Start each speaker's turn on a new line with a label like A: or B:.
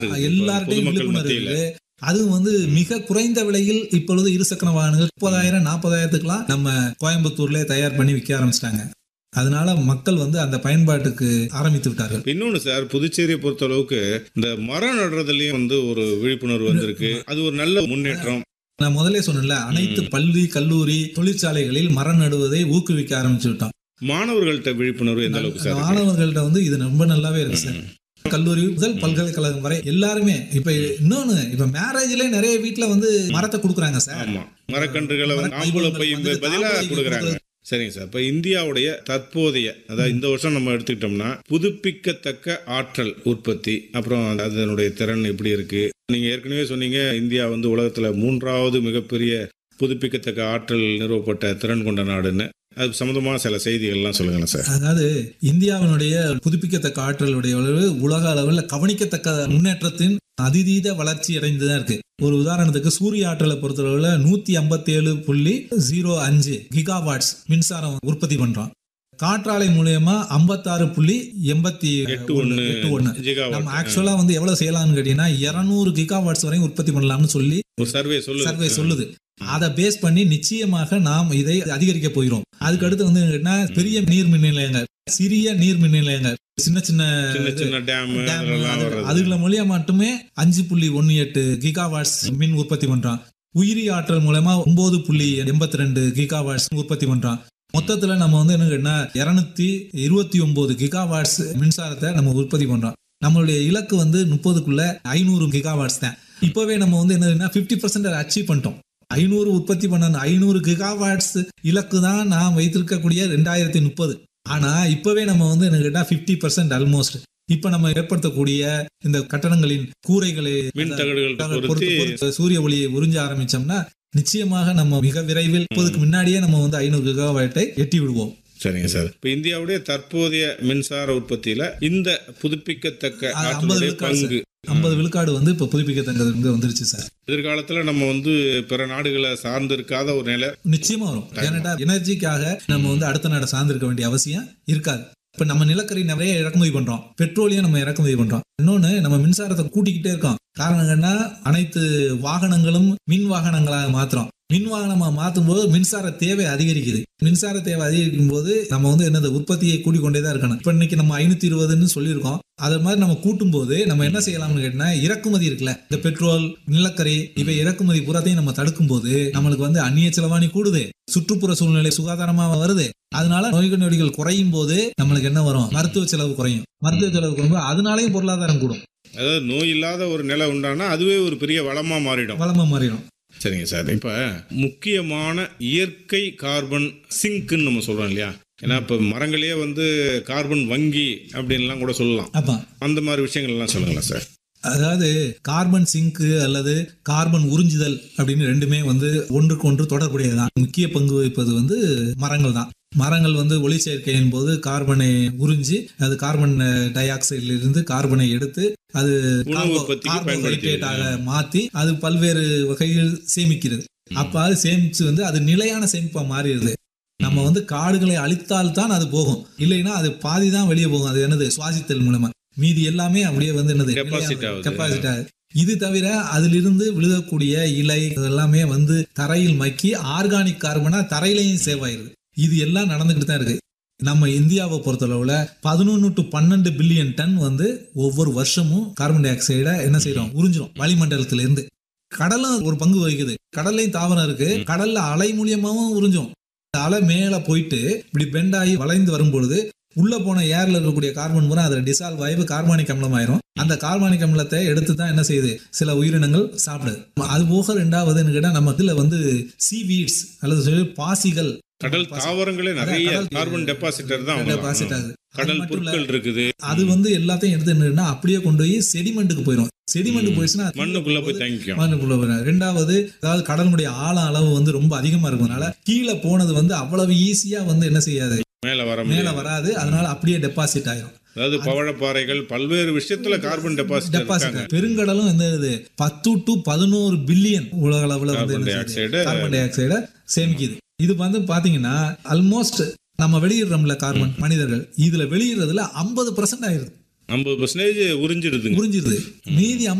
A: எல்லார்ட்டையும்
B: பொதுமக்கள்
A: விழிப்புணர்வு
B: மத்தியில
A: இருக்கு அதுவும் வந்து மிக குறைந்த விலையில் இப்பொழுது இருசக்கர வாகனங்கள் முப்பதாயிரம் நாற்பதாயிரத்துக்குலாம் நம்ம கோயம்புத்தூர்ல தயார் பண்ணி விற்க ஆரம்பிச்சிட்டாங்க அதனால மக்கள் வந்து அந்த பயன்பாட்டுக்கு ஆரம்பித்து விட்டார்கள்
B: இன்னொன்னு சார் புதுச்சேரியை பொறுத்த அளவுக்கு இந்த மரம் நடுறதுலயும் வந்து ஒரு விழிப்புணர்வு வந்திருக்கு அது ஒரு நல்ல முன்னேற்றம்
A: நான் முதல்ல சொன்னேன்ல அனைத்து பள்ளி கல்லூரி தொழிற்சாலைகளில் மரம் நடுவதை ஊக்குவிக்க ஆரம்பிச்சு விட்டோம்
B: மாணவர்கள்ட்ட விழிப்புணர்வு எந்த அளவுக்கு சார் இருக்கு?
A: மாணவர்கள்ட்ட வந்து இது ரொம்ப நல்லாவே இருக்கு சார் கல்லூரி முதல் பல்கலைக்கழகம் வரை எல்லாருமே இப்ப இன்னொன்னு இப்ப மேரேஜ்ல நிறைய வீட்ல வந்து மரத்தை கொடுக்குறாங்க சார்
B: ஆமா மரக்கன்றுகளை வந்து
A: மர
B: ஆம்புல பை
A: வந்து
B: பதிலா
A: தாம்பூல பை
B: கொடுக்குறாங்க சரிங்க சார் இப்ப இந்தியாவுடைய தற்போதைய அதாவது இந்த வருஷம் நம்ம எடுத்துக்கிட்டோம்னா புதுப்பிக்கத்தக்க ஆற்றல் உற்பத்தி அப்புறம் அது- அதனுடைய திறன் எப்படி இருக்கு நீங்க ஏற்கனவே சொன்னீங்க இந்தியா வந்து உலகத்துல மூன்றாவது மிகப்பெரிய புதுப்பிக்கத்தக்க ஆற்றல் நிறுவப்பட்ட திறன் கொண்ட நாடுன்னு அது சம்பந்தமா சில செய்திகள்லாம் சொல்லுங்களேன் சார்
A: அதாவது இந்தியாவினுடைய புதுப்பிக்கத்தக்க ஆற்றலுடைய அளவு உலக அளவில் கவனிக்கத்தக்க முன்னேற்றத்தின் அதிதீத வளர்ச்சி அடைந்துதான் இருக்கு ஒரு உதாரணத்துக்கு சூரிய ஆற்றலை பொறுத்தளவுல நூத்தி ஐம்பத்தி ஏழு புள்ளி ஜீரோ அஞ்சு கிகாவாட்ஸ் மின்சாரம் உற்பத்தி பண்றோம் காற்றாலை மூலியமா ஐம்பத்தாறு புள்ளி எண்பத்தி
B: எட்டு
A: ஒண்ணு
B: ஒண்ணு
A: எட்டு ஒண்ணு
B: ஜிகாவாட்
A: நம்ம ஆக்சுவலா வந்து எவ்வளவு செய்யலாம்னு கேட்டீங்கன்னா இருநூறு கிகாவாட்ஸ் வரையும் உற்பத்தி பண்ணலாம்னு சொல்லி
B: ஒரு சர்வே சொல்லுது
A: சர்வே சொல்லுது அதை பேஸ் பண்ணி நிச்சயமாக நாம் இதை அதிகரிக்க போகிறோம் அதுக்கு அடுத்து வந்து என்ன பெரிய நீர் மின் நிலையங்கள் சிறிய நீர் மின் நிலையங்கள் சின்ன சின்ன
B: சின்ன சின்ன டேம்
A: டேம்
B: அதெல்லாம்
A: அது-
B: வர்றது
A: அதுல மூலியா மட்டுமே அஞ்சு புள்ளி ஒன்னு எட்டு கிகாவாட்ஸ் மின் உற்பத்தி பண்றான் உயிரி ஆற்றல் மூலமா ஒன்பது புள்ளி எண்பத்தி ரெண்டு கிகாவாட்ஸ் உற்பத்தி பண்றான் மொத்தத்துல நம்ம வந்து என்ன கேட்டா இருநூத்தி இருபத்தி ஒன்பது கிகாவாட்ஸ் மின்சாரத்தை நம்ம உற்பத்தி பண்றோம் நம்மளுடைய இலக்கு வந்து முப்பதுக்குள்ள ஐநூறு கிகாவாட்ஸ் தான் இப்பவே நம்ம வந்து என்னதுன்னா பிப்டி பர்சன்ட் அச்சீவ் பண்ணிட்டோம் ஐநூறு உற்பத்தி பண்ண ஐநூறு கிகாவாட்ஸ் இலக்கு தான் நான் வைத்திருக்கக்கூடிய ரெண்டாயிரத்தி முப்பது ஆனா இப்பவே நம்ம வந்து என்ன கேட்டா பிப்டி பர்சன்ட் ஆல்மோஸ்ட் இப்ப நம்ம ஏற்படுத்தக்கூடிய இந்த கட்டடங்களின் கூரைகளை
B: மின் தகடுகள்
A: பொறுத்து
B: பொருத்தி
A: பொறுத்து சூரிய ஒளியை உறிஞ்ச ஆரம்பிச்சோம்னா நிச்சயமாக நம்ம மிக விரைவில் இப்போதுக்கு முன்னாடியே நம்ம வந்து ஐநூறு கிகாவாட்டை எட்டி விடுவோம்
B: சரிங்க சார் இப்ப இந்தியாவுடைய தற்போதைய மின்சார உற்பத்தியில இந்த புதுப்பிக்கத்தக்க
A: அது
B: ஆற்றலுடைய
A: 50 விழுக்காடு
B: பங்கு
A: ஐம்பது விழுக்காடு வந்து இப்ப புதுப்பிக்கத்தக்கது வந்து வந்துருச்சு சார்
B: எதிர்காலத்துல நம்ம வந்து பிற நாடுகளை சார்ந்து இருக்காத ஒரு நிலை
A: நிச்சயமா வரும் ஏன்னாட்டா எனர்ஜிக்காக நம்ம வந்து அடுத்த நாடை சார்ந்திருக்க வேண்டிய அவசியம் இருக்காது இப்ப நம்ம நிலக்கரி நிறைய இறக்குமதி பண்றோம் பெட்ரோலியம் நம்ம இறக்குமதி பண்றோம் இன்னொன்னு நம்ம மின்சாரத்தை கூட்டிக்கிட்டே இருக்கோம் காரணம் என்னன்னா அனைத்து வாகனங்களும் மின் வாகனங்களாக மாத்துறோம் மின் வாகனமா மாத்தும் போது மின்சார தேவை அதிகரிக்குது மின்சார தேவை அதிகரிக்கும் போது நம்ம வந்து என்னது உற்பத்தியை கூட்டிக்கொண்டே தான் இருக்கணும் இப்ப இன்னைக்கு நம்ம ஐநூத்தி இருபதுன்னு சொல்லியிருக்கோம் அது மாதிரி நம்ம கூட்டும் போது நம்ம என்ன செய்யலாம்னு கேட்டீங்கன்னா இறக்குமதி இருக்குல்ல இந்த பெட்ரோல் நிலக்கரி இவை இறக்குமதி பூராத்தையும் நம்ம தடுக்கும் போது நம்மளுக்கு வந்து அந்நிய செலவாணி கூடுது சுற்றுப்புற சூழ்நிலை சுகாதாரமா வருது அதனால நோய்கள் நொடிகள் குறையும் போது நம்மளுக்கு என்ன வரும் மருத்துவ செலவு குறையும் மருத்துவ செலவு குறையும் அதனாலேயும் பொருளாதாரம் கூடும்
B: அதாவது நோய் இல்லாத ஒரு நிலை உண்டானா அதுவே ஒரு பெரிய வளமா மாறிடும்
A: வளமா மாறிடும்
B: சரிங்க சார் இப்ப முக்கியமான இயற்கை கார்பன் சிங்க்னு நம்ம சொல்றோம் இல்லையா ஏன்னா இப்ப மரங்களே வந்து கார்பன் வங்கி அப்படின்லாம் கூட சொல்லலாம்
A: அப்பா
B: அந்த மாதிரி விஷயங்கள் எல்லாம் சொல்லுங்களேன் சார்
A: அதாவது கார்பன் சிங்க் அல்லது கார்பன் உறிஞ்சுதல் அப்படின்னு ரெண்டுமே வந்து ஒன்றுக்கு ஒன்று தொடர்புடையதுதான் முக்கிய பங்கு வகிப்பது வந்து மரங்கள் தான் மரங்கள் வந்து ஒளி சேர்க்கையின் போது கார்பனை உறிஞ்சி அது கார்பன் டை ஆக்சைடில் இருந்து கார்பனை எடுத்து அது
B: உணவு உற்பத்திக்கு
A: கார்போஹைட்ரேட்டாக மாத்தி அது பல்வேறு வகையில் சேமிக்கிறது அப்ப அது சேமிச்சு வந்து அது நிலையான சேமிப்பா மாறிடுது நம்ம வந்து காடுகளை அழித்தால் தான் அது போகும் இல்லைன்னா அது பாதி தான் வெளியே போகும் அது என்னது சுவாசித்தல் மூலமா மீதி எல்லாமே அப்படியே வந்து என்னது
B: Deposit ஆகுது.
A: கெப்பாசிட்டி ஆகுது இது தவிர அதிலிருந்து விழுகக்கூடிய இலை இதெல்லாமே வந்து தரையில் மக்கி ஆர்கானிக் கார்பனா தரையிலையும் சேவ் ஆயிருது இது எல்லாம் நடந்துகிட்டு தான் இருக்கு நம்ம இந்தியாவை பொறுத்தளவுல பதினொன்னு டு பன்னெண்டு பில்லியன் டன் வந்து ஒவ்வொரு வருஷமும் கார்பன் டை ஆக்சைடை என்ன செய்யறோம் உறிஞ்சிரும் வளிமண்டலத்துல இருந்து கடலும் ஒரு பங்கு வகிக்குது கடல்லையும் தாவரம் இருக்கு கடல்ல அலை மூலியமாவும் உறிஞ்சும் அலை மேல போயிட்டு இப்படி பெண்ட் ஆகி வளைந்து வரும்பொழுது உள்ள போன ஏர்ல இருக்கக்கூடிய கார்பன் பூரா அதுல டிசால்வ் ஆகி கார்பானிக் அமிலம் ஆயிரும் அந்த கார்பானிக் அமிலத்தை எடுத்து தான் என்ன செய்யுது சில உயிரினங்கள் சாப்பிடுது அது போக ரெண்டாவதுன்னு கேட்டா நம்ம இதுல வந்து சீ வீட்ஸ் அல்லது சொல்லி பாசிகள்
B: கடல் தாவரங்களே நிறைய
A: கடல்
B: கார்பன் டெபாசிட்டர் தான் அவங்க.
A: டெபாசிட் ஆகுது அது
B: கடல்
A: மட்டும் இல்ல,
B: புற்கள் இருக்குது
A: அது வந்து எல்லாத்தையும் எடுத்து என்னன்னா அப்படியே கொண்டு போய் செடிமெண்ட்டுக்கு போயிடும் செடிமெண்ட் போயிடுச்சுன்னா அது
B: மண்ணுக்குள்ள போய் தங்கிக்கும்
A: மண்ணுக்குள்ள போயிடும் ரெண்டாவது அதாவது கடலுடைய ஆழ அளவு வந்து ரொம்ப அதிகமா இருக்கிறதுனால கீழே போனது வந்து அவ்வளவு ஈஸியா வந்து என்ன செய்யாது
B: மேல வர
A: மேல
B: முடியாது
A: வராது அதனால அப்படியே டெபாசிட் ஆயிரும்
B: அதாவது பவழப்பாறைகள் பல்வேறு விஷயத்துல கார்பன் டெபாசிட்
A: டெபாசிட் பெருங்கடலும் வந்து இது பத்து டு பதினோரு பில்லியன் உலக அளவுல வந்து
B: கார்பன் டை
A: என்ன செய்யுது?
B: ஆக்சைடு
A: கார்பன் டை ஆக்சைடை சேமிக்குது இது வந்து பாத்தீங்கன்னா ஆல்மோஸ்ட் நம்ம வெளியிடுறோம்ல கார்பன் மனிதர்கள் இதுல வெளியிடுறதுல ஐம்பது பர்சன்ட் ஆயிருது
B: ஐம்பது பர்சன்டேஜ் உறிஞ்சிடுதுங்க
A: உறிஞ்சிருது மீதி